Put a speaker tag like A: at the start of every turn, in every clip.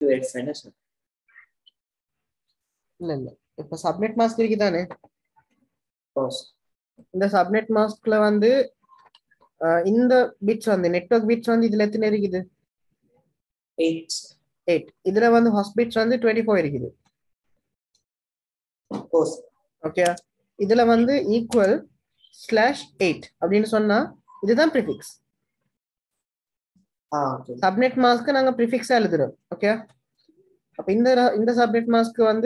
A: To F என்ன sir
B: இல்ல இல்ல இப்ப சப்நெட் மாஸ்க் இருக்குதானே
A: ஓ
B: இந்த சப்நெட் மாஸ்க்ல வந்து அஹ், இந்த பிட்ஸ் வந்து நெட்வொர்க் பிட்ஸ் வந்து இதுல எத்தனை இருக்குது
A: எயிட்
B: எயிட் இதுல வந்து ஹாஸ்ட் பிட்ஸ் வந்து டுவெண்ட்டி ஃபோர் இருக்குது
A: ஓ
B: ஓகே இதுல வந்து ஈக்குவல் ஸ்லாஷ் எயிட் அப்படின்னு சொன்னா இதுதான் ப்ரிஃபிக்ஸ்
A: ஆ ஓகே
B: சப்நெட் மாஸ்க்கு நாங்க ப்ரிஃபிக்ஸா எழுதுறோம் ஓகே அப்ப இந்த ர- இந்த சப்நெட் மாஸ்க்கு வந்து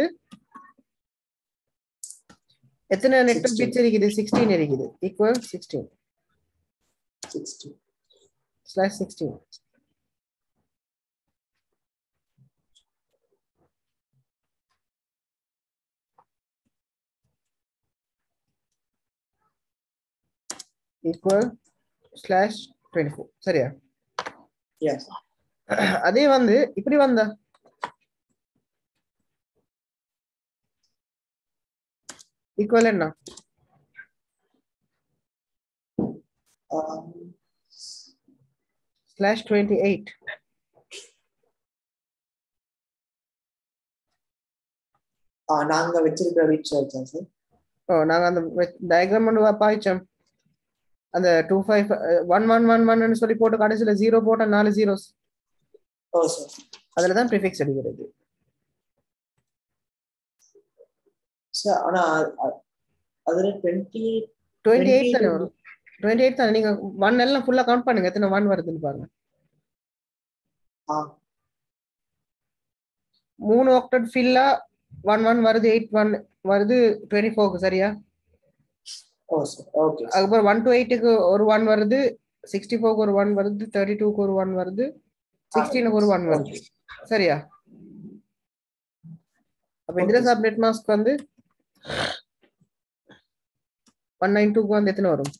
B: எத்தனை நெட்வொர்க்
A: 16.
B: பிட்ஸ் இருக்குது சிக்ஸ்டீன் இருக்குது equal sixteen
A: sixty
B: slash sixteen equal slash twenty four சரியா
A: எஸ்
B: அதே வந்து இப்படி வந்தா ஈக்குவல் என்ன ஸ்லாஷ் டுவெண்ட்டி எயிட்
A: நாங்க வச்சிருக்கிற வீட் வச்சா சார்
B: ஓ நாங்க அந்த டயக்ராம் ஒன்று பாய்ச்சோம் அந்த two five one one one ஒன்னு சொல்லி போட்டு கடைசியில ஜீரோ போட்ட நாலு ஜீரோஸ்
A: ஓ சார்
B: அதுல தான் ப்ரிஃபிக்ஸ் அடிக்கிறது
A: சார் ஆனா அ- அ- அதுல டுவெண்ட்டி
B: டுவெண்ட்டி எயிட் தானே
A: 28
B: வரும் டுவெண்ட்டி எயிட் தானே நீங்க ஒன் எல்லாம் ஃபுல்லா கவுண்ட் பண்ணுங்க எத்தனை ஒன் வருதுன்னு பாருங்க
A: ஆ
B: மூணு ஆக்டட் ஃபில்லா ஒன் ஒன் வருது எயிட் ஒன் வருது டுவெண்ட்டி ஃபோருக்கு சரியா
A: ஓ சார் ஓகே
B: அதுக்கப்புறம் ஒன் டு எயிட்டுக்கு ஒரு ஒன் வருது சிக்ஸ்டி ஃபோருக்கு ஒரு ஒன் வருது தேர்ட்டி டூக்கு ஒரு ஒன் வருது சிக்ஸ்டீனுக்கு ஒரு ஒன் வருது சரியா அப்ப இதுல
A: Okay.
B: சப்நெட் மாஸ்க் வந்து ஒன் நைன் டூக்கு வந்து எத்தனை வரும்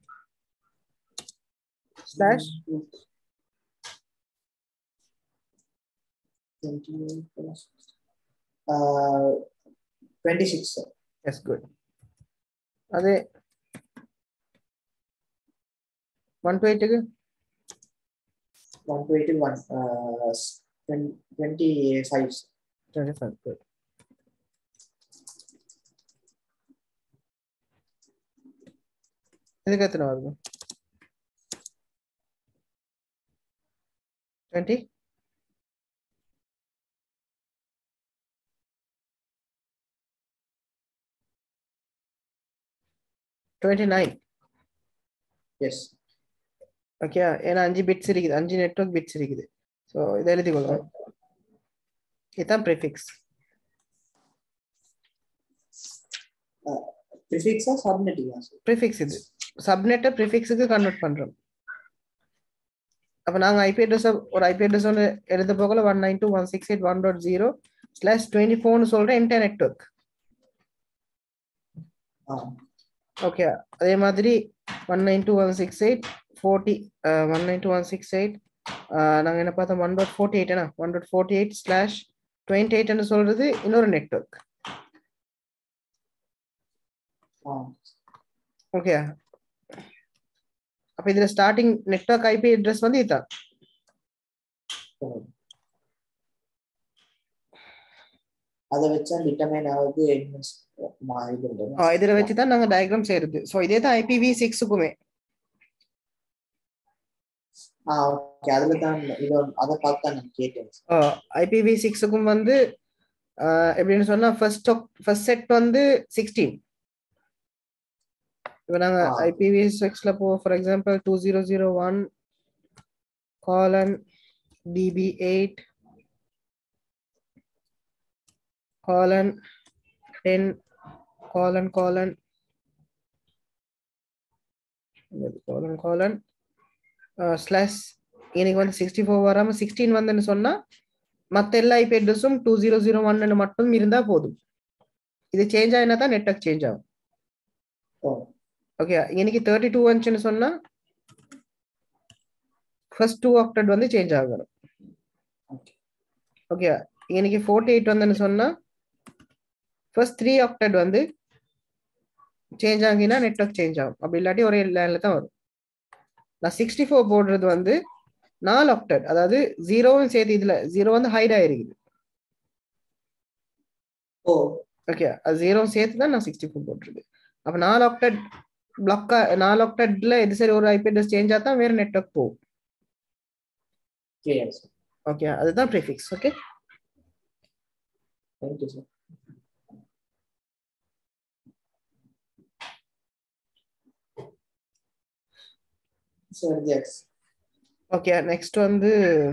B: slash
A: twenty six sir
B: yes good அதே ஒன் டு எயிட்டுக்கு
A: one twenty one twenty five
B: twenty five good இதுக்கு எத்தனை வருது twenty twenty nine
A: yes
B: okay ஏன்னா அஞ்சு பிட்ஸ் இருக்குது அஞ்சு நெட்வொர்க் பிட்ஸ் இருக்குது ஸோ இதை எழுதி கொள்ளுங்க இதுதான் ப்ரிஃபிக்ஸ்
A: ப்ரிஃபிக்ஸா சப்நெட்டிங்கா சார்
B: ப்ரிஃபிக்ஸ் இது சப்நெட்டை ப்ரிஃபிக்ஸுக்கு கன்வெர்ட் பண்றோம் அப்போ நாங்கள் ஐபி அட்ரஸ் ஒரு ஐபி அட்ரஸ் ஒன்று எழுத போகல one nine two one six eight one dot zero slash twenty ஃபோர்னு சொல்கிறேன் இன்டர் நெட்ஒர்க்
A: ஆ
B: ஓகே அதே மாதிரி one nine two one six eight forty one nine two one six eight நாங்கள் என்ன பார்த்தோம் ஒன் டாட் ஃபோர்ட்டி எயிட்னா one dot forty eight slash twenty எயிட்னு சொல்கிறது இன்னொரு நெட்ஒர்க்
A: ஆ
B: ஓகே அப்போ இதில் ஸ்டார்டிங் நெட்ஒர்க் ஐபி அட்ரஸ் வந்து இதுதான்
A: அதை வச்சா டிட்டர்மைன் ஆகுது இன்வெஸ்ட் இது பண்றது.
B: ஆ, இதுல வச்சு தான் நாங்க டயக்ராம் செய்யறது ஸோ இதே தான் ஐபிவி சிக்ஸுக்குமே
A: ஆ ஓகே அதுல தான் இது அதை பார்த்து தான் நான் கேட்டேன்
B: ஐபிவி சிக்ஸுக்கும் வந்து ஆ, எப்படின்னு சொன்னா ஃபர்ஸ்ட் ஃபர்ஸ்ட் செட் வந்து சிக்ஸ்டீன் இப்போ நாங்க
A: ஆ.
B: ஐபிவி சிக்ஸ்ல போ for example two zero zero one colon DB eight colon ten colon colon colon colon slash எனக்கு வந்து சிக்ஸ்டி ஃபோர் வராமல் சிக்ஸ்டீன் வந்துன்னு சொன்னா மற்ற எல்லா ஐபி அட்ரஸும் டூ ஜீரோ ஜீரோ ஒன்னு மட்டும் இருந்தா போதும் இது சேஞ்ச் ஆகினா தான் நெட்ஒர்க் சேஞ்ச் ஆகும்
A: ஓ
B: ஓகே எனக்கு தேர்ட்டி டூ வந்துச்சுன்னு சொன்னா ஃபர்ஸ்ட் டூ ஆக்டட் வந்து சேஞ்ச் ஆகணும்
A: ஓகே
B: ஓகே எனக்கு ஃபோர்ட்டி எயிட் வந்துன்னு சொன்னா ஃபர்ஸ்ட் த்ரீ ஆக்டட் வந்து சேஞ்ச் ஆகினா நெட்ஒர்க் சேஞ்ச் ஆகும் அப்படி இல்லாட்டி ஒரே லேன்ல தான் வரும் நான் சிக்ஸ்டி ஃபோர் போடுறது வந்து நாலு ஆக்டட் அதாவது ஜீரோவும் சேர்த்து இதுல ஜீரோ வந்து ஹைட் ஆயிருக்குது
A: ஓ
B: ஓகே அது ஜீரோ சேர்த்து தான் நான் சிக்ஸ்டி ஃபோர் போட்டிருக்கு அப்போ நாலு ஆக்டட் பிளாக்கா நாலு ஆக்டட்ல எது சரி ஒரு ஐபி அட்ரஸ் சேஞ்ச் ஆத்தா வேற நெட்வொர்க் போகும்
A: கிளியர் சார்
B: ஓகே அதுதான் prefix okay
A: thank you sir sir yes
B: okay next வந்து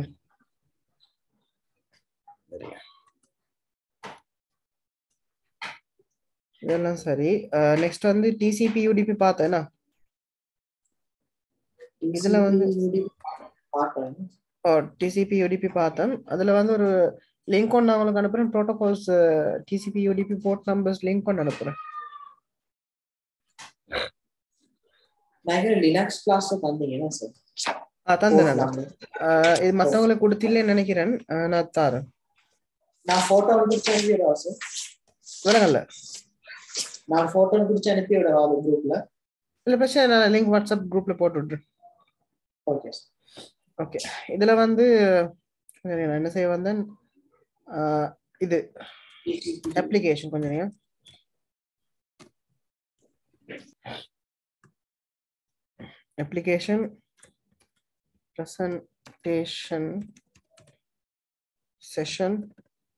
B: இதெல்லாம் சரி நெக்ஸ்ட் வந்து டிசிபி யூடிபி பார்த்தேன்னா இதுல வந்து-
A: பார்க்கலாம்
B: டிசிபி யூடிபி பார்த்தேன் அதுல வந்து ஒரு லிங்க் ஒன்று நான் உங்களுக்கு அனுப்புறேன் protocols TCP UDP port numbers link ஒன்று அனுப்புறேன்
A: பயங்கர லினக்ஸ் கிளாஸ் தந்தீங்கன்னா சார்
B: ஆ தந்தேன் நான் இது மற்றவங்களுக்கு கொடுத்தில்லைன்னு நினைக்கிறேன் ஆஹ் நான் தரேன்
A: நான் போட்டோ பிடிச்சு அனுப்பி விடவா சார்
B: விலகல்ல
A: நான் போட்டோ பிடிச்சு அனுப்பி விடவா அது குரூப்ல
B: இல்லை பிரச்சனை நான் லிங்க் வாட்ஸ்அப் குரூப்ல போட்டு விட்றேன்
A: ஓகே சார்
B: ஓகே இதுல வந்து நான் என்ன செய்ய வந்தேன் ஆஹ் இது அப்ளிகேஷன் கொஞ்சம் நேரம் application presentation session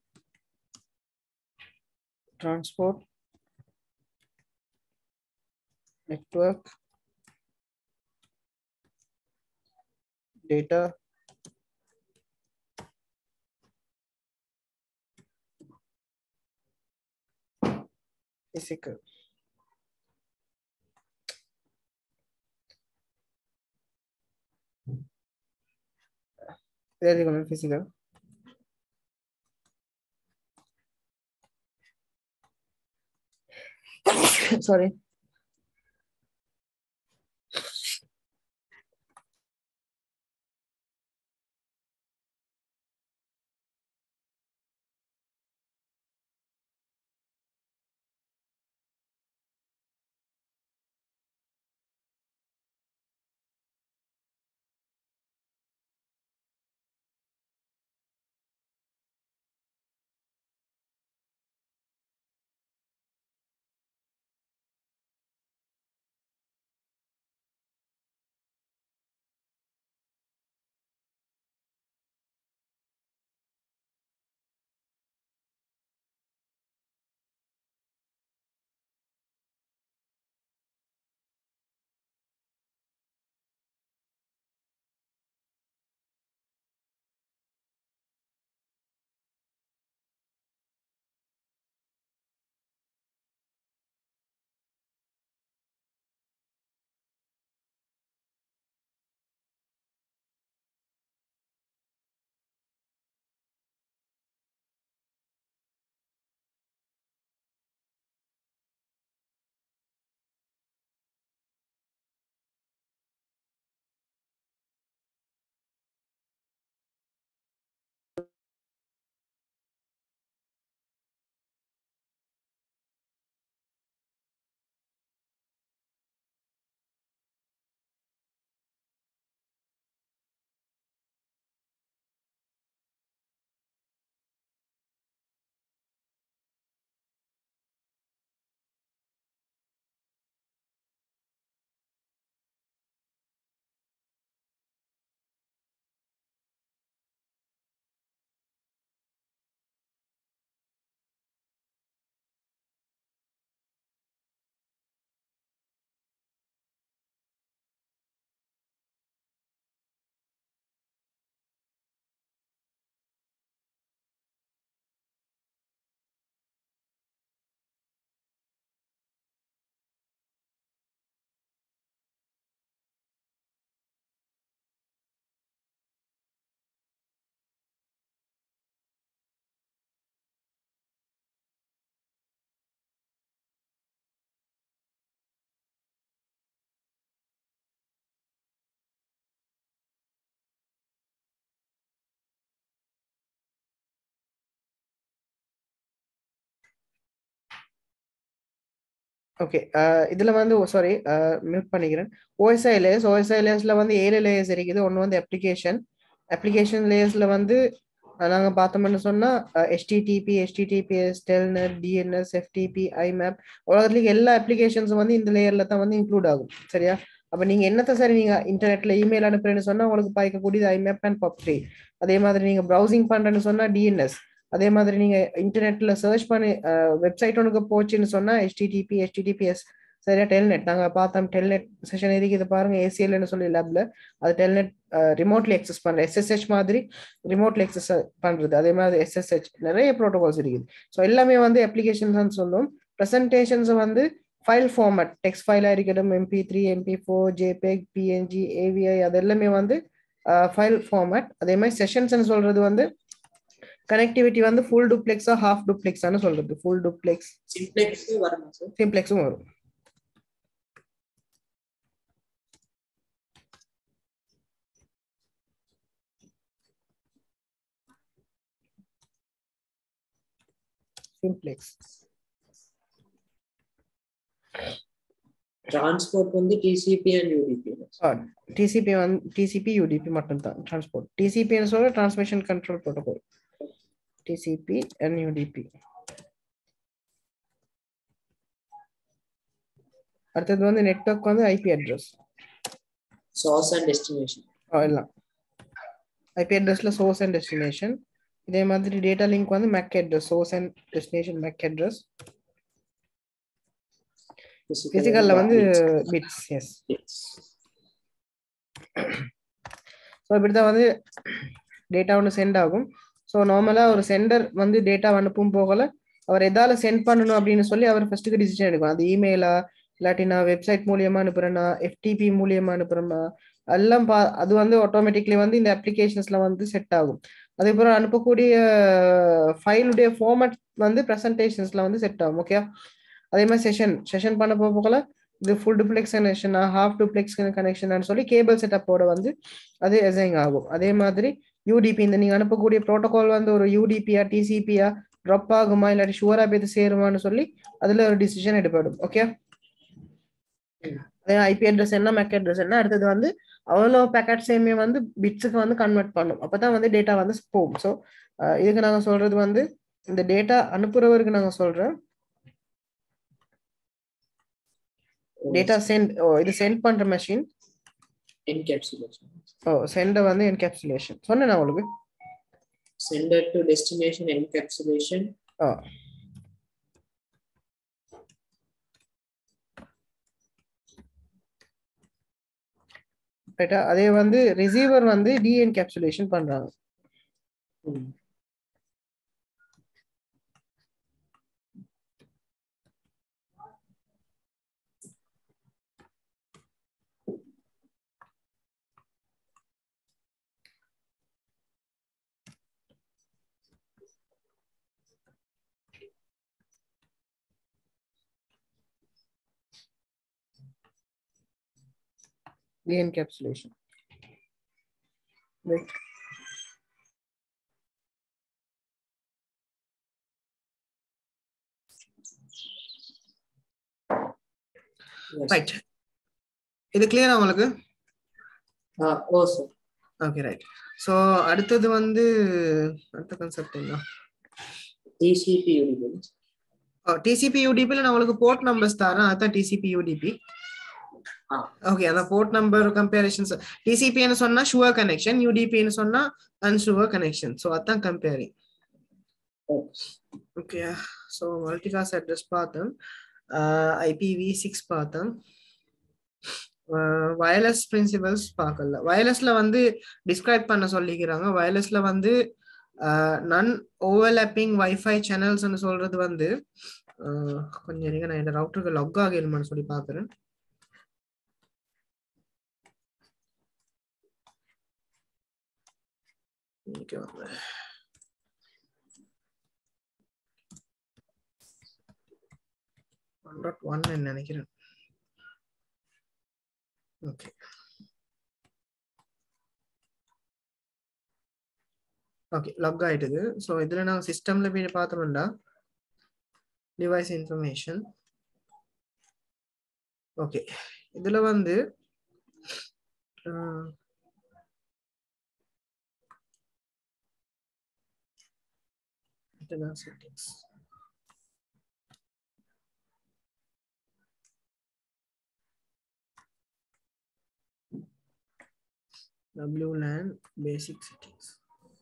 B: transport network data physical There con el physical. Sorry. Okay இதுல வந்து சாரி மியூட் பண்ணிக்கிறேன் ஓஎஸ்ஐ லேயர்ஸ் ஓஎஸ்ஐ லேயர்ஸ்ல வந்து ஏழு லேயர்ஸ் இருக்குது ஒன்று வந்து அப்ளிகேஷன் அப்ளிகேஷன் லேயர்ஸ்ல வந்து அஹ், நாங்க பார்த்தோம்னு சொன்னா HTTP HTTPS Telnet DNS FTP IMAP உலகத்துல எல்லா அப்ளிகேஷன்ஸும் வந்து இந்த லேயர்ல தான் வந்து இன்க்ளூட் ஆகும் சரியா அப்ப நீங்க என்னத்த சரி நீங்க இன்டர்நெட்ல இமெயில் அனுப்புறேன்னு சொன்னா உங்களுக்கு பாய்க்கக்கூடியது ஐமேப் அண்ட் பப் த்ரீ அதே மாதிரி நீங்க ப்ரௌசிங் பண்றேன்னு சொன்னா டிஎன்எஸ் அதே மாதிரி நீங்க இன்டர்நெட்ல சர்ச் பண்ணி வெப்சைட் ஒனுக்கு போச்சுன்னு சொன்னா ஹெச்டிடிபி ஹெச்டிடிபிஎஸ் சரியா டெல்நெட் நாங்க பார்த்தோம் டெல்நெட் செஷன் இருக்குது பாருங்க ஏசிஎல்னு சொல்லி லேப்ல அது டெல்நெட் ரிமோட்லி எக்ஸஸ் பண்ற எஸ்எஸ்ஹெச் மாதிரி ரிமோட்லி எக்ஸஸ் பண்றது அதே மாதிரி எஸ்எஸ்ஹெச் நிறைய ப்ரோட்டோகால்ஸ் இருக்குது ஸோ எல்லாமே வந்து அப்ளிகேஷன்ஸ் சொல்லும் ப்ரெசன்டேஷன்ஸ் வந்து ஃபைல் ஃபார்மட் டெக்ஸ்ட் ஃபைலாக இருக்கட்டும் MP three MP four JPEG PNG AVI அது எல்லாமே வந்து ஃபைல் ஃபார்மட் அதே மாதிரி செஷன்ஸ்னு சொல்றது வந்து கனெக்டிவிட்டி வந்து ஃபுல் டூப்ளெக்ஸா ஹாஃப் டூப்ளெக்ஸான்னு சொல்றது ஃபுல் டூப்ளெக்ஸ்
A: சிம்ப்ளெக்ஸ் வருமா சார்
B: சிம்ப்ளெக்ஸும் வரும் சிம்ப்ளெக்ஸ்
A: டிரான்ஸ்போர்ட் வந்து டிசிபி அண்ட் யூடிபி
B: டிசிபி வந்து டிசிபி யூடிபி மட்டும்தான் டிரான்ஸ்போர்ட் டிசிபின்னு சொல்ல transmission control protocol TCP and UDP அடுத்தது வந்து நெட்வொர்க் வந்து IP address
A: source and destination
B: எல்லாம் ஐபி அட்ரஸ்ல சோர்ஸ் அண்ட் டெஸ்டினேஷன் இதே மாதிரி டேட்டா லிங்க் வந்து MAC address source and destination MAC address பிசிக்கல்ல வந்து பிட்ஸ் எஸ் ஸோ இப்படிதான் வந்து டேட்டா ஒன்று சென்ட் ஆகும் ஸோ நார்மலாக ஒரு சென்டர் வந்து டேட்டா அனுப்பும் போகல அவர் எதால சென்ட் பண்ணணும் அப்படின்னு சொல்லி அவர் ஃபர்ஸ்ட்டுக்கு டிசிஷன் எடுக்கும் அது இமெயிலா இல்லாட்டி நான் வெப்சைட் மூலியமா அனுப்புறேன்னா எஃப்டிபி மூலியமா அனுப்புறேன்னா எல்லாம் பா அது வந்து ஆட்டோமேட்டிக்லி வந்து இந்த அப்ளிகேஷன்ஸ்ல வந்து செட் ஆகும் அதேபோல் அனுப்பக்கூடிய ஃபைலுடைய ஃபார்மட் வந்து ப்ரெசன்டேஷன்ஸ்ல வந்து செட் ஆகும் ஓகே அதே மாதிரி செஷன் செஷன் பண்ண போகல இது ஃபுல் டூப்ளெக்ஸ் கனெக்ஷனா ஹாஃப் டூப்ளெக்ஸ் கனெக்ஷன் சொல்லி கேபிள் செட்டப்போட வந்து அது எசைங் ஆகும் அதே மாதிரி யூடிபி இந்த நீங்க அனுப்பக்கூடிய ப்ரோட்டோகால் வந்து ஒரு யூடிபியா டிசிபியா ட்ராப் ஆகுமா இல்லாட்டி ஷுவரா போய் சேருமான்னு சொல்லி அதுல ஒரு டிசிஷன் எடுப்படும் ஓகே அதே ஐபி அட்ரஸ் என்ன மேக் அட்ரஸ் என்ன அடுத்தது வந்து அவ்வளோ பேக்கெட்ஸையுமே வந்து பிட்ஸுக்கு வந்து கன்வெர்ட் பண்ணும் அப்பதான் வந்து டேட்டா வந்து போகும் ஸோ இதுக்கு நாங்க சொல்றது வந்து இந்த டேட்டா அனுப்புறவருக்கு நாங்க சொல்றோம் டேட்டா சென்ட் ஓ இது சென்ட் பண்ற மெஷின்
A: என்கேப்சுலேஷன்
B: ஓ சென்ட வந்து என்கேப்சுலேஷன் சொன்னேன் நான் உங்களுக்கு
A: sender to destination encapsulation
B: oh ரைட்டா அதே வந்து ரிசீவர் வந்து டிஎன்கேப்சுலேஷன் பண்றாங்க the encapsulation. Right. ரைட் இது கிளியரா உங்களுக்கு
A: oh sir
B: okay right so அடுத்தது வந்து அடுத்த கான்செப்ட் என்ன
A: டிசிபி யூடிபி
B: டிசிபி யூடிபியில் நான் உங்களுக்கு போர்ட் நம்பர்ஸ் தரேன் அதுதான் டிசிபி யூடிபி
A: ஆ.
B: ஓகே அந்த போர்ட் நம்பர் கம்பேரிஷன்ஸ் டிசிபின்னு சொன்னா ஷுவர் கனெக்ஷன் யூடிபின்னு சொன்னா அன்ஷுவர் கனெக்ஷன் ஸோ அதான் comparing okay so multicast address பார்த்தோம் ஐபிவி சிக்ஸ் பார்த்தோம் வயர்லெஸ் பிரின்சிபல்ஸ் பார்க்கல வயர்லெஸ்ல வந்து டிஸ்கிரைப் பண்ண சொல்லிக்கிறாங்க வயர்லெஸ்ல வந்து நன் ஓவர்லாப்பிங் வைஃபை சேனல்ஸ்னு சொல்றது வந்து அஹ், கொஞ்சம் இருங்க நான் இந்த ரவுட்டருக்கு லாக் ஆகிடுமான்னு சொல்லி பார்க்குறேன் இங்க வாங்க. ஒன் டாட் ஒன் நினைக்கிறேன் ஓகே ஓகே லாக் ஆயிட்டுது ஸோ இதில் நாங்கள் சிஸ்டமில் போய் பார்த்தோம்னா டிவைஸ் இன்ஃபர்மேஷன் ஓகே இதில் வந்து antenna settings WLAN basic settings.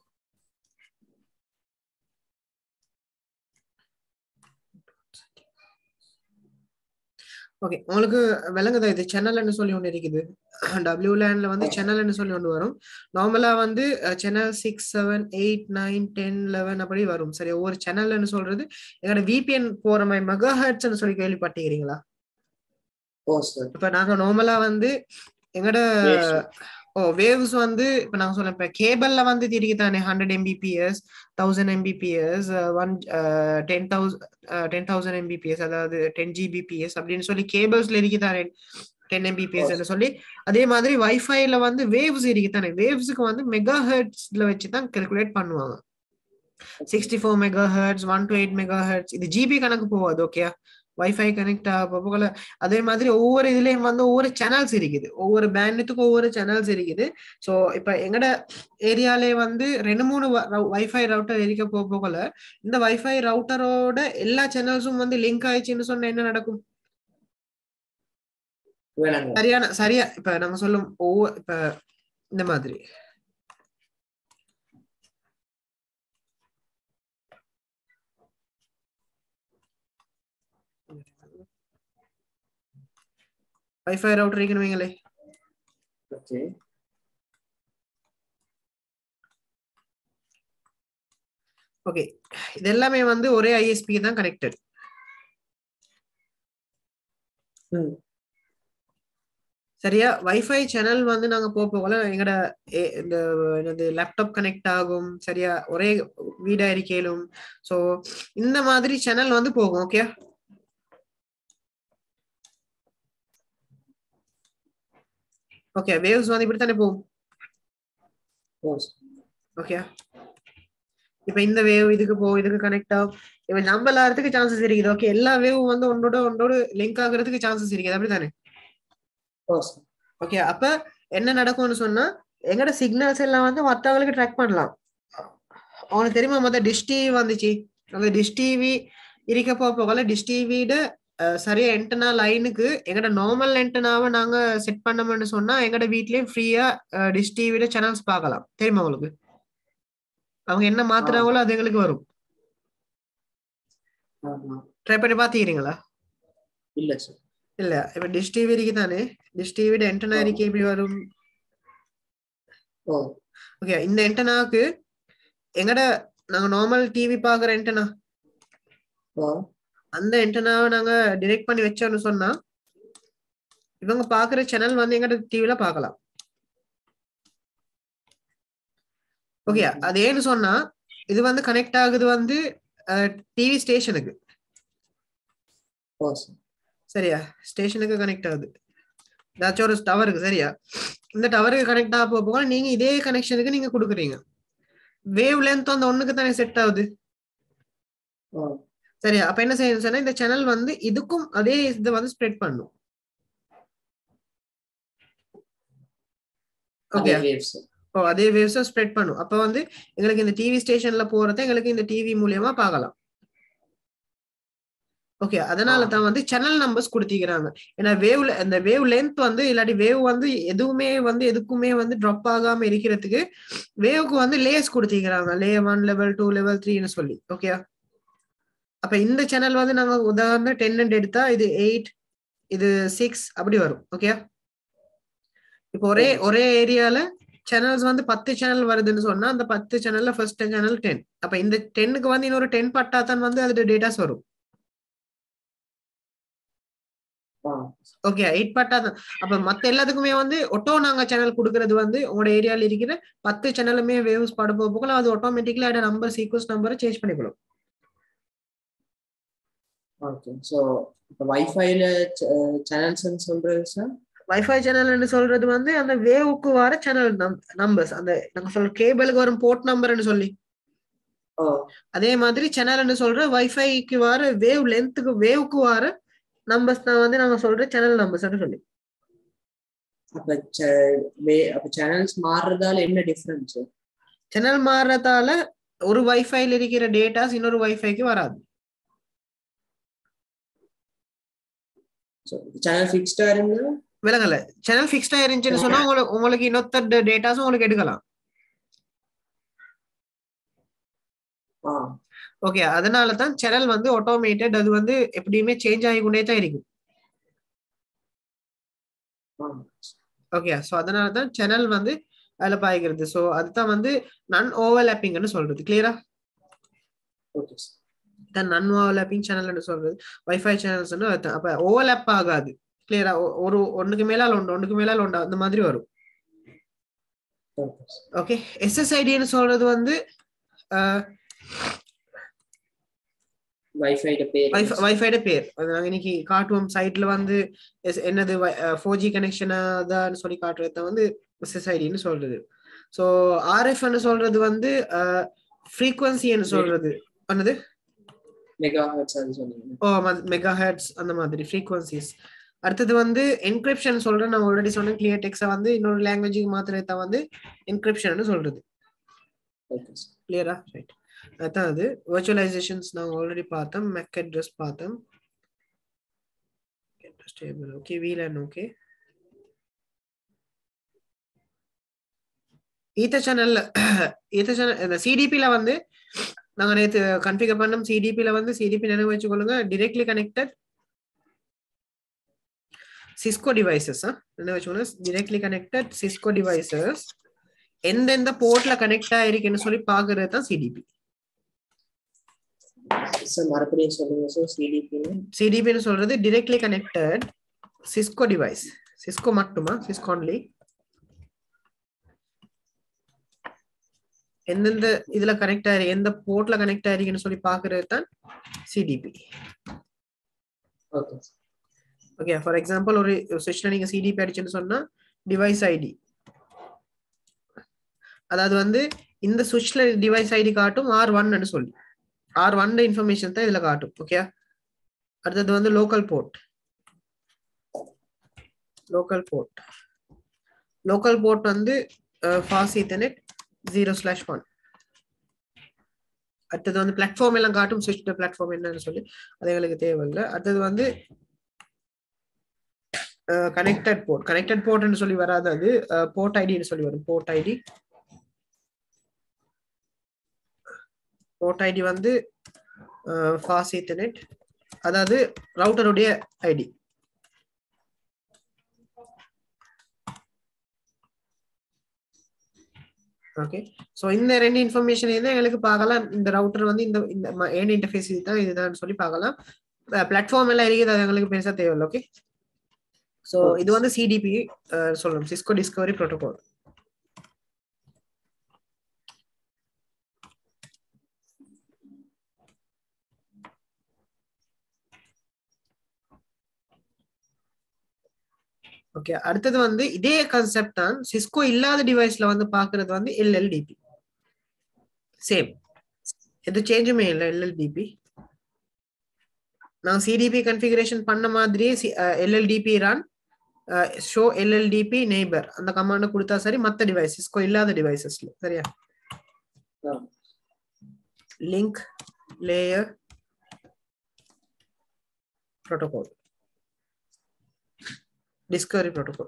B: Okay உங்களுக்கு விளங்குதா இது சேனல்னு சொல்லி ஒன்று இருக்குது டபிள்யூ லேண்ட்ல வந்து சேனல்னு சொல்லி ஒன்று வரும் நார்மலா வந்து channel six seven eight nine ten eleven அப்படி வரும் சரி ஒவ்வொரு சேனல்னு சொல்றது எங்களோட விபிஎன் போற மாதிரி மெகா ஹெட்ஸ்னு சொல்லி கேள்விப்பட்டீங்களா
A: ஓ சார்
B: இப்ப நாங்க நார்மலா வந்து எங்கட ஓ வேவ்ஸ் வந்து இப்ப நாங்க சொல்ல இப்ப கேபிள்ல வந்து திரிக்கு தானே hundred Mbps thousand Mbps one ten thousand ten thousand Mbps அதாவது டென் ஜிபிபிஎஸ் அப்படின்னு சொல்லி கேபிள்ஸ்ல இருக்குதானே டென் எம்பிபிஎஸ் சொல்லி அதே மாதிரி வைஃபைல வந்து வேவ்ஸ் இருக்குதானே வேவ்ஸுக்கு வந்து மெகா ஹெர்ட்ஸ்ல வச்சு தான் கல்குலேட் பண்ணுவாங்க sixty four megahertz one two eight megahertz இது ஜிபி கணக்கு போகாது ஓகே வைஃபை கனெக்ட் ஆக அதே மாதிரி ஒவ்வொரு இதுலயும் வந்து ஒவ்வொரு சேனல்ஸ் இருக்குது ஒவ்வொரு பேண்டுக்கும் ஒவ்வொரு சேனல்ஸ் இருக்குது ஸோ இப்ப எங்கட ஏரியாலே வந்து ரெண்டு மூணு வைஃபை ரவுட்டர் இருக்க போக போகல இந்த வைஃபை ரவுட்டரோட எல்லா சேனல்ஸும் வந்து லிங்க் ஆயிடுச்சுன்னு சொன்னா என்ன நடக்கும் சரியான சரியா இப்ப நம்ம சொல்லும் ஒவ்வொரு இப்ப இந்த மாதிரி வைஃபை ரவுட்டர் இருக்குன்னு வைங்களே
A: ஓகே
B: ஓகே இது எல்லாமே வந்து ஒரே ஐஎஸ்பி தான் கனெக்டட் சரியா வைஃபை சேனல் வந்து நாங்க போக போகல எங்கட இந்த என்னது லேப்டாப் கனெக்ட் ஆகும் சரியா ஒரே வீடா இருக்கையிலும் சோ இந்த மாதிரி சேனல் வந்து போகும் ஓகே ஓகே வேவ்ஸ் வந்து இப்படி தானே போகும் ஓகே இப்ப இந்த வேவ் இதுக்கு போ இதுக்கு கனெக்ட் ஆகும் இப்ப நம்ம எல்லாத்துக்கு சான்சஸ் இருக்குது ஓகே எல்லா வேவும் வந்து ஒன்னோட ஒன்னோட லிங்க் ஆகுறதுக்கு சான்சஸ் இருக்குது அப்படித்தானே ஓகே அப்ப என்ன நடக்கும்னு சொன்னா எங்கட சிக்னல்ஸ் எல்லாம் வந்து மத்தவங்களுக்கு ட்ராக் பண்ணலாம் அவனுக்கு தெரியுமா மொத்த டிஷ் டிவி வந்துச்சு அந்த டிஷ் டிவி இருக்க போகல டிஷ் டிவியோட சரியா என்டனா லைனுக்கு எங்கட நார்மல் என்டனாவை நாங்க செட் பண்ணோம்னு சொன்னா எங்கட வீட்லயும் ஃப்ரீயா டிஷ் டிவில சேனல்ஸ் பார்க்கலாம் தெரியுமா உங்களுக்கு அவங்க என்ன மாத்துறாங்களோ அது எங்களுக்கு வரும் ட்ரை பண்ணி பாத்தீங்களா
A: இல்ல சார்
B: இல்ல இப்ப டிஷ் டிவி இருக்கு தானே டிஷ் டிவியோட என்டனா இருக்கு எப்படி வரும் ஓகே இந்த என்டனாக்கு எங்கட நாங்க நார்மல் டிவி பாக்குற என்டனா அந்த என்டனாவை நாங்க டிரெக்ட் பண்ணி வச்சோம்னு சொன்னா இவங்க பாக்குற சேனல் வந்து எங்கட டிவில பாக்கலாம் ஓகே அது ஏன்னு சொன்னா இது வந்து கனெக்ட் ஆகுது வந்து டிவி ஸ்டேஷனுக்கு சரியா ஸ்டேஷனுக்கு கனெக்ட் ஆகுது ஏதாச்சும் ஒரு டவருக்கு சரியா இந்த டவருக்கு கனெக்ட் ஆக போக நீங்க இதே கனெக்ஷனுக்கு நீங்க கொடுக்குறீங்க வேவ் லென்த் அந்த ஒண்ணுக்கு தானே செட் ஆகுது சரியா அப்ப என்ன செய்யணும் சொன்னா இந்த சேனல் வந்து இதுக்கும் அதே இதை வந்து ஸ்ப்ரெட் பண்ணும் ஓகே ஓ அதே வேவ்ஸ் ஸ்ப்ரெட் பண்ணும் அப்ப வந்து எங்களுக்கு இந்த டிவி ஸ்டேஷன்ல போறத எங்களுக்கு இந்த டிவி மூலியமா பார்க்கலாம் ஓகே அதனால தான் வந்து சேனல் நம்பர்ஸ் கொடுத்திக்கிறாங்க ஏன்னா வேவ்ல அந்த வேவ் லென்த் வந்து இல்லாட்டி வேவ் வந்து எதுவுமே வந்து எதுக்குமே வந்து ட்ராப் ஆகாம இருக்கிறதுக்கு வேவுக்கு வந்து லேயர்ஸ் கொடுத்திக்கிறாங்க லே ஒன் லெவல் டூ லெவல் த்ரீன்னு சொல்லி ஓகே அப்ப இந்த சேனல் வந்து நாங்க உதாரணம் டென் எடுத்தா இது எயிட் இது சிக்ஸ் அப்படி வரும் ஓகே இப்போ ஒரே ஒரே ஏரியால சேனல்ஸ் வந்து பத்து சேனல் வருதுன்னு சொன்னா அந்த பத்து சேனல்ல ஃபர்ஸ்ட் சேனல் டென் அப்ப இந்த டென்னுக்கு வந்து இன்னொரு டென் பட்டா தான் வந்து அதோட டேட்டாஸ் வரும் ஓகே எயிட் பட்டா தான் அப்ப மத்த எல்லாத்துக்குமே வந்து ஒட்டோ நாங்க சேனல் கொடுக்கறது வந்து உங்களோட ஏரியால இருக்கிற பத்து சேனலுமே வேவ்ஸ் பட போகலாம் அது ஆட்டோமேட்டிக்கலா அதோட நம்பர் சீக்வன்ஸ் நம்பரை சேஞ்ச் பண்ணிக்கலாம்
A: ஓகே ஸோ இப்போ வைஃபைல சேனல்ஸ்னு சொல்றது சார்
B: வைஃபை சேனல்னு சொல்றது வந்து அந்த வேவுக்கு வர சேனல் நம்பர்ஸ் அந்த நாங்க சொல்ற கேபிளுக்கு வரும் போர்ட் நம்பர்னு சொல்லி அதே மாதிரி சேனல்னு சொல்ற வைஃபைக்கு வர வேவ் லென்த்துக்கு வேவுக்கு வர நம்பர்ஸ் தான் வந்து நாங்க சொல்ற சேனல் நம்பர்ஸ் சொல்லி
A: அப்ப அப்ப சேனல்ஸ் மாறுறதால என்ன டிஃபரன்ஸ்
B: சேனல் மாறுறதால ஒரு வைஃபைல இருக்கிற டேட்டாஸ் இன்னொரு வைஃபைக்கு வராது
A: சேனல் ஃபிக்ஸ்டா இருந்தா
B: விலங்கல சேனல் ஃபிக்ஸ்டா இருந்துச்சுன்னு சொன்னா உங்களுக்கு உங்களுக்கு இன்னொத்த டேட்டாஸும் உங்களுக்கு எடுக்கலாம்
A: ஆ
B: ஓகே அதனால தான் சேனல் வந்து ஆட்டோமேட்டட் அது வந்து எப்படியுமே சேஞ்ச் ஆகிக்கொண்டே தான் இருக்கும்
A: ஆ
B: ஓகே ஸோ அதனால தான் சேனல் வந்து அதில் பாய்க்கிறது ஸோ அதுதான் வந்து நன் ஓவர்லாப்பிங்னு சொல்றது கிளியரா
A: ஓகே
B: தான் நன் ஓவர்லாப்பிங் சேனல்னு சொல்றது வைஃபை சேனல்ஸ் அதுதான் அப்போ ஓவர்லாப் ஆகாது கிளியரா ஒரு ஒண்ணுக்கு மேலால உண்டு ஒண்ணுக்கு மேலால உண்டு அந்த மாதிரி வரும்
A: ஓகே
B: ஓகே எஸ்எஸ்ஐடின்னு சொல்றது வந்து
A: வைஃபைட பேர்
B: வைஃபைட பேர் அது நாங்க இன்னைக்கு காட்டுவோம் சைட்ல வந்து எஸ்- என்னது ஃபோர் ஜி கனெக்ஷனா தான் சொல்லி காட்டுறது தான் வந்து எஸ்எஸ்ஐடின்னு சொல்றது ஸோ ஆர்எஃப்னு சொல்றது வந்து ஃப்ரீக்வன்சின்னு சொல்றது என்னது
A: மெகா ஹெர்ட்ஸ் அது சொன்னீங்க
B: ஓ மெகா ஹெட்ஸ் அந்த மாதிரி ஃப்ரீக்வன்சிஸ் அடுத்தது வந்து என்கிரிப்ஷன் சொல்றேன் நான் ஆல்ரெடி சொன்னேன் கிளியர் டெக்ஸை வந்து இன்னொரு லாங்குவேஜுக்கு மாத்திரத்தை தான் வந்து என்கிரிப்ஷன் சொல்றது
A: ஓகே
B: கிளியரா ரைட் அதான் அது virtualizations நான் ஆல்ரெடி பார்த்தோம் மெக் அட்ரஸ் பார்த்தோம் address table okay VLAN okay ஈத்த சேனல்ல ஈத்த சேனல் இந்த சிடிபில வந்து நாங்க நேத்து கன்ஃபிகர் பண்ணோம் சிடிபில வந்து சிடிபி நினைவு வச்சுக்கொள்ளுங்க directly கனெக்டட் சிஸ்கோ டிவைசஸ் நினைவு வச்சுக்கோங்க directly கனெக்டட் சிஸ்கோ டிவைசஸ் எந்தெந்த போர்ட்ல கனெக்ட் ஆயிருக்குன்னு சொல்லி பாக்குறது தான் சிடிபி
A: சார் மறுபடியும் சொல்லுங்க சார் சிடிபின்னு
B: சிடிபின்னு சொல்றது directly connected Cisco device Cisco மட்டுமா சிஸ்கோ only எந்தெந்த இதுல கனெக்ட் ஆயிரு எந்த போர்ட்ல கனெக்ட் ஆயிருக்குன்னு சொல்லி பாக்குறது தான் CDP
A: okay
B: okay for example ஒரு சுவிட்ச்ல நீங்க சிடிபி அடிச்சுன்னு சொன்னா டிவைஸ் ஐடி அதாவது வந்து இந்த சுவிட்ச்ல டிவைஸ் ஐடி காட்டும் ஆர் ஒன்னு சொல்லி ஆர் ஒன் இன்ஃபர்மேஷன் தான் இதுல காட்டும் ஓகே அடுத்தது வந்து local port local port local port வந்து fast Ethernet zero slash one அடுத்தது வந்து பிளாட்ஃபார்ம் எல்லாம் காட்டும் சுவிட்ச் பிளாட்ஃபார்ம் என்னன்னு சொல்லி அது எங்களுக்கு தேவையில்லை அடுத்தது வந்து கனெக்டட் போர்ட் கனெக்டட் போர்ட்னு சொல்லி வராது அது போர்ட் ஐடின்னு சொல்லி வரும் போர்ட் ஐடி போர்ட் ஐடி வந்து ஃபாஸ்ட் ஈத்தர்நெட் அதாவது ரவுட்டருடைய ஐடி ஓகே ஸோ இந்த ரெண்டு இன்ஃபர்மேஷன் தான் எங்களுக்கு பார்க்கலாம் இந்த ரவுட்டர் வந்து இந்த இந்த ஏன் இன்டர்ஃபேஸ் இதுதான் இதுதான் சொல்லி பார்க்கலாம் பிளாட்ஃபார்ம் எல்லாம் இருக்குது அது எங்களுக்கு பெருசாக தேவையில்லை ஓகே ஸோ இது வந்து சிடிபி சொல்லணும் சிஸ்கோ டிஸ்கவரி ப்ரோட்டோகால் ஓகே அடுத்தது வந்து இதே கான்செப்ட் தான் சிஸ்கோ இல்லாத டிவைஸ்ல வந்து பாக்குறது வந்து எல்எல்டிபி சேம் எது சேஞ்சுமே இல்லை எல்எல்டிபி நான் சிடிபி கன்ஃபிகரேஷன் பண்ண மாதிரியே எல்எல்டிபி ரான் ஷோ எல்எல்டிபி நெய்பர் அந்த கமாண்டை கொடுத்தா சரி மற்ற டிவைஸ் சிஸ்கோ இல்லாத டிவைசஸ்ல சரியா link layer protocol discovery protocol.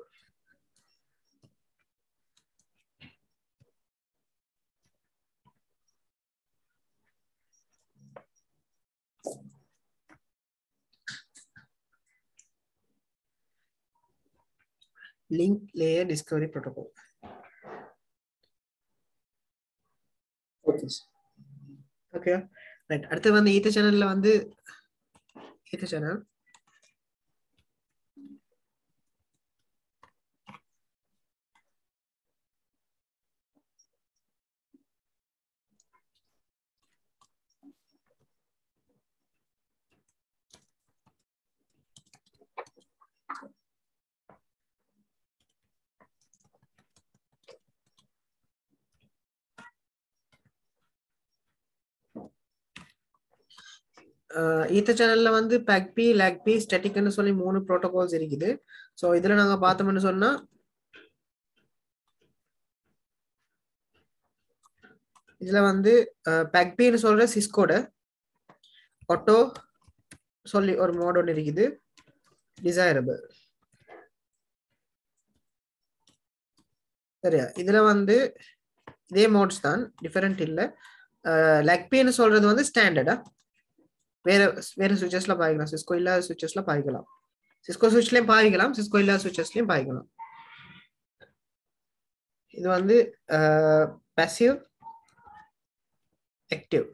B: Link layer discovery protocol.
A: Okay
B: okay right அடுத்து வந்து ஈத்த சேனல்ல வந்து ஈத்த சேனல் ஈத்த சேனல்ல வந்து பேக்பி லேக்பி ஸ்டெட்டிக்னு சொல்லி மூணு ப்ரோட்டோகால்ஸ் இருக்குது ஸோ இதுல நாங்க பார்த்தோம்னு சொன்னா இதுல வந்து பேக்பின்னு சொல்ற சிஸ்கோட ஆட்டோ சொல்லி ஒரு மோட் ஒன்று இருக்குது டிசைரபிள் சரியா இதுல வந்து இதே மோட்ஸ் தான் டிஃபரெண்ட் இல்லை லெக்பின்னு சொல்றது வந்து ஸ்டாண்டர்டா வேற வேற சுவிச்சஸ்ல பாய்க்கலாம் சிஸ்கோ இல்லாத சுவிச்சஸ்ல பாய்க்கலாம் சிஸ்கோ சுவிட்ச்லயும் பாய்க்கலாம் சிஸ்கோ இல்லாத சுவிச்சஸ்லயும் பாய்க்கலாம் இது வந்து பேசிவ் ஆக்டிவ்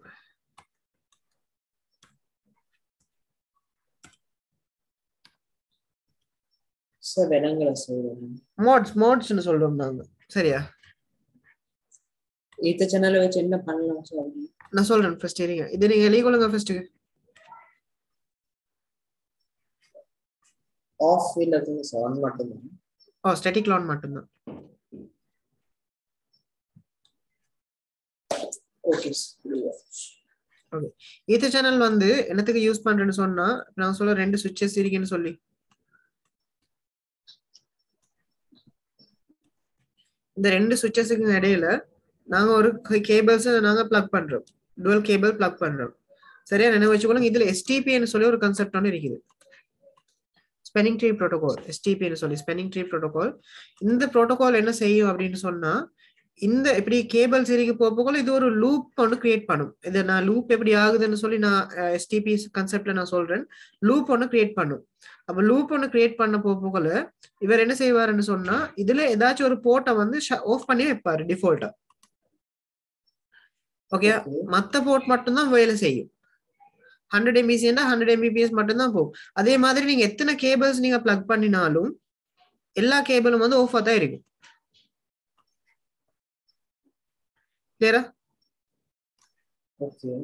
A: சார் விலங்குல சொல்றேன்
B: மோட்ஸ் மோட்ஸ்னு சொல்றோம் நாங்க சரியா
A: ஈத்த சேனலை வச்சு என்ன பண்ணலாம் சார்
B: நான் சொல்றேன் ஃபர்ஸ்ட் இருங்க இது நீங்க எழுதி கொள்ளுங்க ஃபர்ஸ்ட்
A: ஆஃப் வீல் இருக்குங்க சார் ஒன் மட்டும்தான்
B: ஓ ஸ்டாட்டிக் லான் மட்டும்தான்
A: ஓகே
B: ஓகே ஈத்த சேனல் வந்து என்னத்துக்கு யூஸ் பண்றேன்னு சொன்னா நான் சொல்ல ரெண்டு சுவிட்சஸ் இருக்குன்னு சொல்லி இந்த ரெண்டு சுவிட்சஸுக்கு இடையில நாங்க ஒரு கேபிள்ஸ் நாங்க பிளக் பண்றோம் டுவல் கேபிள் பிளக் பண்றோம் சரியா நினைவு வச்சுக்கோங்க இதுல எஸ்டிபின்னு சொல்லி ஒரு கன்செப்ட் ஒன்று இருக்குது ஸ்பெனிங் ட்ரீ ப்ரோட்டோகால் எஸ்டிபின்னு சொல்லி ஸ்பெனிங் ட்ரீ ப்ரோட்டோகால் இந்த ப்ரோட்டோகால் என்ன செய்யும் அப்படின்னு சொன்னா இந்த இப்படி கேபிள் சீரிக்கு போகல இது ஒரு லூப் ஒன்று கிரியேட் பண்ணும் இது நான் லூப் எப்படி ஆகுதுன்னு சொல்லி நான் எஸ்டிபி கன்செப்ட்ல நான் சொல்றேன் லூப் ஒன்று கிரியேட் பண்ணும் அப்ப லூப் ஒன்று கிரியேட் பண்ண போகல இவர் என்ன செய்வாருன்னு சொன்னா இதுல ஏதாச்சும் ஒரு போர்ட்டை வந்து ஆஃப் பண்ணி வைப்பாரு டிஃபால்ட்டா ஓகே மத்த போர்ட் மட்டும்தான் வேலை செய்யும் ஹண்ட்ரட் எம்பிசின்னா ஹண்ட்ரட் எம்பிபிஎஸ் மட்டும்தான் போகும் அதே மாதிரி நீங்க எத்தனை கேபிள்ஸ் நீங்க பிளக் பண்ணினாலும் எல்லா கேபிளும் வந்து ஆஃபா தான் இருக்கும் கிளியரா
A: ஓகே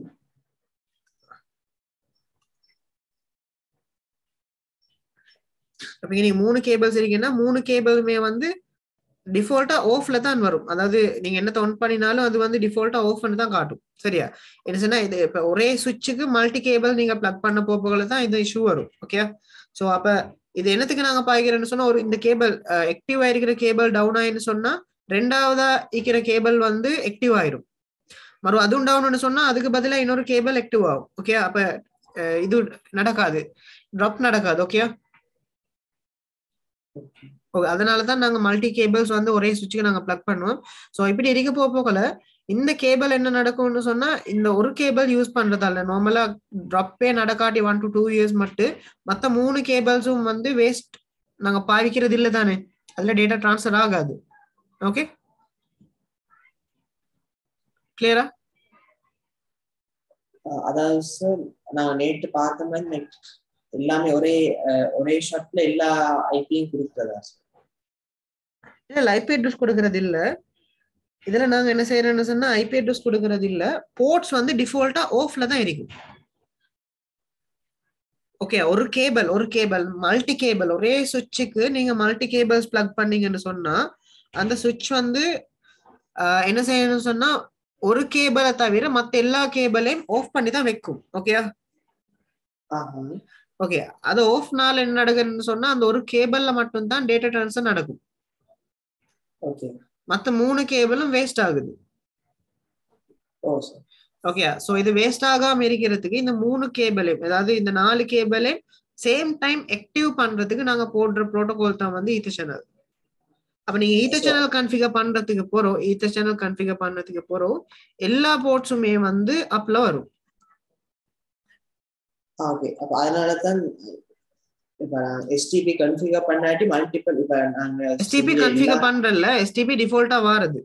B: அப்ப நீங்க மூணு கேபிள்ஸ் இருக்கீங்கன்னா மூணு கேபிளுமே வந்து டிஃபால்ட்டா ஆஃப்ல தான் வரும் அதாவது நீங்க என்ன ஒன் பண்ணினாலும் அது வந்து டிஃபால்ட்டா ஆஃப்னு தான் காட்டும் சரியா என்ன சொன்னா இது இப்ப ஒரே சுவிட்சுக்கு மல்டி கேபிள் நீங்க பிளக் பண்ண போகல தான் இந்த இஷ்யூ வரும் ஓகே சோ அப்ப இது என்னத்துக்கு நாங்க பாய்க்கிறோம்னு சொன்னா ஒரு இந்த கேபிள் ஆக்டிவ் ஆயிருக்கிற கேபிள் டவுன் ஆயின்னு சொன்னா ரெண்டாவதா இருக்கிற கேபிள் வந்து ஆக்டிவ் ஆயிரும் மறு அதுவும் டவுன் சொன்னா அதுக்கு பதிலா இன்னொரு கேபிள் ஆக்டிவ் ஆகும் ஓகே அப்ப இது நடக்காது ட்ராப் நடக்காது ஓகே ஓகே அதனால தான் நாங்க மல்டி கேபிள்ஸ் வந்து ஒரே சுவிட்சுக்கு நாங்க பிளக் பண்ணுவோம் ஸோ இப்படி இருக்க போக போகல இந்த கேபிள் என்ன நடக்கும்னு சொன்னா இந்த ஒரு கேபிள் யூஸ் பண்றதால நார்மலா ட்ராப்பே நடக்காட்டி ஒன் டு டூ இயர்ஸ் மட்டும் மத்த மூணு கேபிள்ஸும் வந்து வேஸ்ட் நாங்க பாவிக்கிறது இல்லை தானே அதுல டேட்டா டிரான்ஸ்ஃபர் ஆகாது ஓகே கிளியரா
A: அதாவது சார் நான் நேற்று பார்த்த மாதிரி எல்லாமே ஒரே ஒரே ஷாட்ல எல்லா ஐபியும் கொடுக்குறதா சார்
B: இல்ல ஐபி அட்ரஸ் கொடுக்கறது இல்ல இதுல நாங்க என்ன செய்யறோம்னு சொன்னா ஐபி அட்ரஸ் கொடுக்கறது இல்ல போர்ட்ஸ் வந்து டிஃபால்ட்டா ஆஃப்ல தான் இருக்கும் ஓகே ஒரு கேபிள் ஒரு கேபிள் மல்டி கேபிள் ஒரே சுவிட்சுக்கு நீங்க மல்டி கேபிள்ஸ் பிளக் பண்ணீங்கன்னு சொன்னா அந்த சுவிட்ச் வந்து என்ன செய்யணும்னு சொன்னா ஒரு கேபிளை தவிர மத்த எல்லா கேபிளையும் ஆஃப் பண்ணி தான் வைக்கும் ஓகேயா ஓகே அது ஆஃப்னால என்ன நடக்குதுன்னு சொன்னா அந்த ஒரு கேபிள்ல மட்டும் தான் டேட்டா டிரான்ஸ்ஃபர் நடக்கும்
A: ஓகே
B: மத்த மூணு கேபிளும் வேஸ்ட் ஆகுது
A: ஓ சார்
B: ஓகே சோ இது வேஸ்ட் ஆகாம இருக்கிறதுக்கு இந்த மூணு கேபிளையும் அதாவது இந்த நாலு கேபிளையும் சேம் டைம் ஆக்டிவ் பண்றதுக்கு நாங்க போடுற ப்ரோட்டோகால் தான் வந்து ஈத்த சேனல் அப்ப நீங்க ஈத்த சேனல் கன்ஃபிகர் பண்றதுக்கு போறோம் ஈத்த சேனல் கன்ஃபிகர் பண்றதுக்கு போறோம் எல்லா போர்ட்ஸுமே வந்து அப்ல வரும்
A: ஓகே அப்ப அதனால தான் இப்ப எஸ்டிபி கன்ஃபிகர் பண்ணாட்டி மல்டிபிள் இப்ப நாங்க
B: எஸ்டிபி கன்ஃபிகர் பண்றல எஸ்டிபி டிஃபால்ட்டா வருது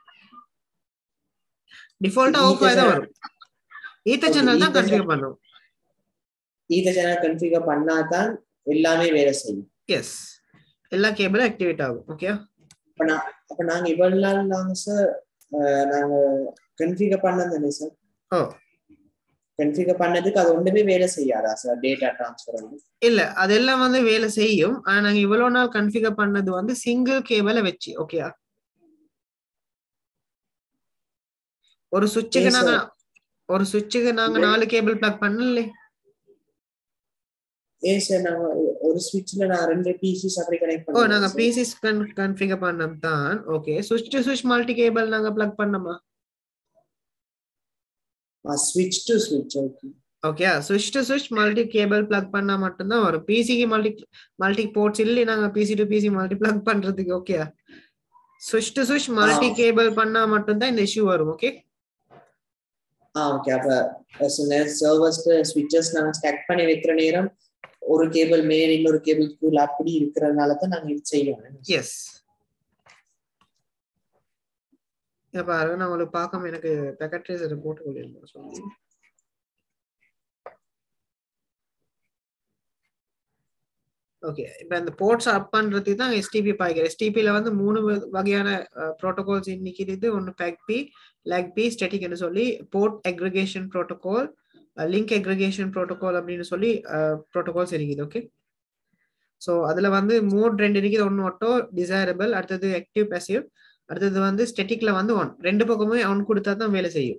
B: டிஃபால்ட்டா ஆஃப் ஆயி தான் வரும் ஈத்த சேனல் தான் கன்ஃபிகர் பண்ணும்
A: ஈத்த சேனல் கன்ஃபிகர் பண்ணாதான் எல்லாமே வேலை செய்யும்
B: எஸ் எல்லா கேபிளும் ஆக்டிவேட் ஆகும் ஓகே
A: அப்ப நான் அப்ப நாங்க இவ்வளவு நாள் நாங்க சார் நாங்க கன்ஃபிகர் பண்ணது சார்
B: ஓ
A: கன்ஃபிகர் பண்ணதுக்கு அது ஒன்றுமே வேலை செய்யாதா சார் டேட்டா டிரான்ஸ்ஃபர் வந்து
B: இல்ல அதெல்லாம் வந்து வேலை செய்யும் ஆனா நாங்க இவ்வளவு நாள் கன்ஃபிகர் பண்ணது வந்து சிங்கிள் கேபிள வச்சு ஓகேயா ஒரு சுவிட்சுக்கு
A: Yes,
B: நாங்க
A: sir.
B: ஒரு சுவிட்சுக்கு நாங்க
A: Well-
B: நாலு கேபிள் பிளக் பண்ணல
A: ஏன் சார் நாங்க ஒரு ஸ்விட்ச்ல நான் ரெண்டு பிசிஸ் அப்படி கனெக்ட்
B: ஓ நாங்க
A: பண்ணுவோம்
B: பிசிஸ் கன்ஃபிகர் பண்ணோம் தான் ஓகே சுவிட்ச் டு சுவிட்ச் மல்டி கேபிள் நாங்க பிளக் பண்ணோமா
A: ஸ்விட்ச் டு ஸ்விட்ச் ஓகே
B: ஓகே ஸ்விட்ச் டு ஸ்விட்ச் மல்டி கேபிள் பிளக் பண்ணா மட்டும்தான் வரும் பிசிக்கு மல்டி மல்டி போர்ட்ஸ் இல்லை நாங்க PC to PC multi plug பண்றதுக்கு ஓகே ஸ்விட்ச் டு ஸ்விட்ச் மல்டி கேபிள் பண்ணா மட்டும்தான் இந்த இஷ்யூ வரும் ஓகே
A: ஆ ஓகே அப்ப சர்வர்ஸ்க்கு ஸ்விட்சஸ் நாங்க ஸ்டாக் பண்ணி வைக்கிற நேரம் ஒரு கேபிள் மேல் இன்னொரு கேபிள் கீழ் அப்படி இருக்கிறதுனால தான் நாங்க இது செய்யணும்
B: எஸ் பாருங்க நான் உங்களுக்கு பார்க்காம எனக்கு பேக்கெட் ட்ரேசர் போட்டு கொள்ளிருந்தேன் சொல்லி ஓகே இப்போ இந்த போர்ட்ஸ் அப் பண்றதுக்கு தான் எஸ்டிபி பாய்க்கிற எஸ்டிபியில் வந்து மூணு வகையான ப்ரோட்டோகால்ஸ் இன்னைக்கு இது ஒன்று பேக்பி லேக்பி ஸ்டெட்டிக்னு சொல்லி port aggregation protocol link aggregation protocol அப்படின்னு சொல்லி ப்ரோட்டோகால்ஸ் இருக்குது ஓகே ஸோ அதில் வந்து மோட் ரெண்டு இருக்குது ஒன்று மட்டும் டிசைரபிள் அடுத்தது ஆக்டிவ் பேசிவ் அடுத்தது வந்து ஸ்டெட்டிக்ல வந்து ஒன் ரெண்டு பக்கமுமே ஆன் கொடுத்தா தான் வேலை செய்யும்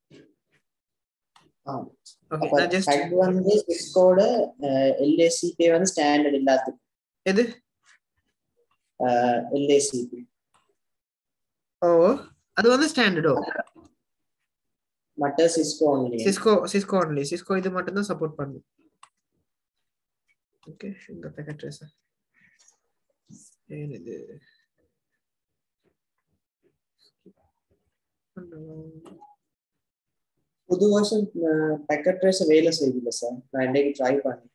B: ஓகே நான் ஜஸ்ட்
A: ஹெட் வந்து சிஸ்கோட எல்ஏசிபி வந்து ஸ்டாண்டர்ட் எல்லாத்துக்கும்
B: எது
A: எல்ஏசிபி
B: ஓ அது வந்து ஸ்டாண்டர்டோ
A: மற்ற Cisco only
B: Cisco Cisco only Cisco இது மட்டும் தான் சப்போர்ட் பண்ணும் ஓகே இந்த பேக்கெட் ட்ரேசர் ஏனிது
A: புது வருஷம் பேக்கெட் ட்ரேஸ் வேலை செய்யல சார் நான் இன்னைக்கு ட்ரை பண்ணேன்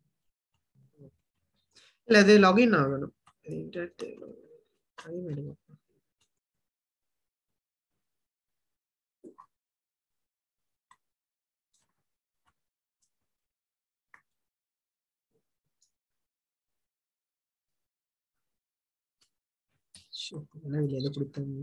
B: இல்ல அது லாகின் ஆகணும் இன்டர்நெட் டைம் எடுக்கும் இல்லை எதை கொடுத்தாங்க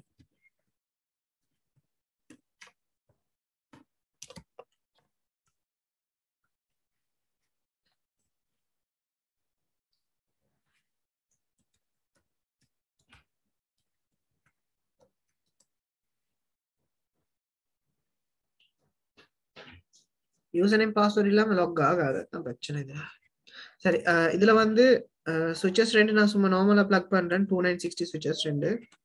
B: யூசர் நேம் பாஸ்வேர்ட் இல்லாம லாக் ஆகாது அதான் பிரச்சனை இது சரி இதுல வந்து சுவிச்சஸ் ரெண்டு நான் சும்மா நார்மலா பிளக் பண்றேன் டூ நைன் சிக்ஸ்டி சுவிச்சஸ் ரெண்டு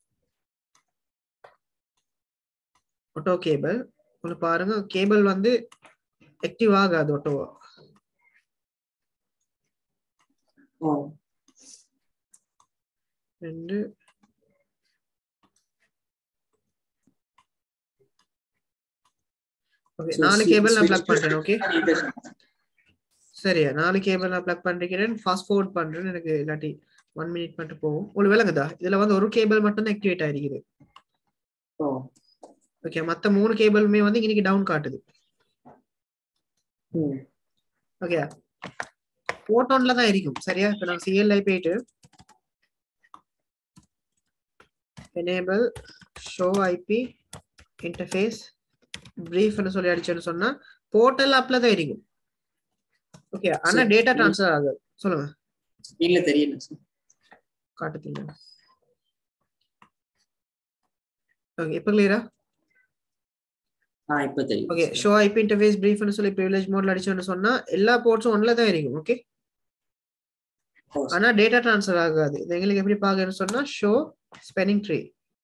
B: ஒட்டோ கேபிள் உங்களுக்கு பாருங்க கேபிள் வந்து ஆக்டிவ் ஆகாது ஒட்டோவா ரெண்டு ஓகே நாலு கேபிள் நான் பிளக் பண்றேன் ஓகே சரியா நாலு கேபிள் நான் பிளக் பண்ணிக்கிறேன் ஃபாஸ்ட் ஃபார்வர்ட் பண்றேன் எனக்கு இல்லாட்டி ஒன் மினிட் மட்டும் போகும் உங்களுக்கு விளங்குதா இதுல வந்து ஒரு கேபிள் மட்டும் தான் ஆக்டிவேட் ஆயிருக்குது ஓகே மத்த மூணு கேபிளுமே வந்து இன்னைக்கு டவுன் காட்டுது ஓகே போட்டோன்ல தான் இருக்கும் சரியா இப்ப நான் சிஎல்ஐ போயிட்டு எனேபிள் ஷோ ஐபி இன்டர்ஃபேஸ் பிரீஃப்னு சொல்லி அடிச்சேன்னு சொன்னா போர்ட்டல் அப்ல தான் இருக்கும் ஓகே ஆனா டேட்டா ட்ரான்ஸ்ஃபர் ஆகுது சொல்லுங்க
A: இல்ல தெரியல
B: காட்டுத்தீங்க ஓகே இப்போ கிளியரா
A: ஆ இப்போ தெரியும்
B: ஓகே ஷோ ஐபி இன்டர்ஃபேஸ் பிரீஃப்னு சொல்லி ப்ரிவிலேஜ் மோட்ல அடிச்சோன்னு சொன்னா எல்லா போர்ட்ஸும் ஒன்ல தான் இருக்கும் ஓகே ஆனா டேட்டா ட்ரான்ஸ்ஃபர் ஆகாது இது எங்களுக்கு எப்படி பாக்கணும்னு சொன்னா ஷோ ஸ்பெனிங் ட்ரீ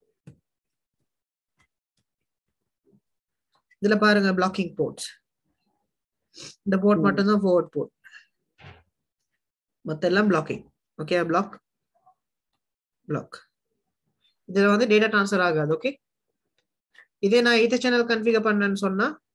B: இதுல பாருங்க பிளாக்கிங் போர்ட்ஸ் இந்த போர்ட் மட்டும் தான் forward போர்ட் மத்த எல்லாம் பிளாக்கிங் ஓகே பிளாக் பிளாக் இதுல வந்து டேட்டா ட்ரான்ஸ்ஃபர் ஆகாது ஓகே இதே நான் ஈத்த சேனல் கன்ஃபிகர் பண்ணேன்னு சொன்னா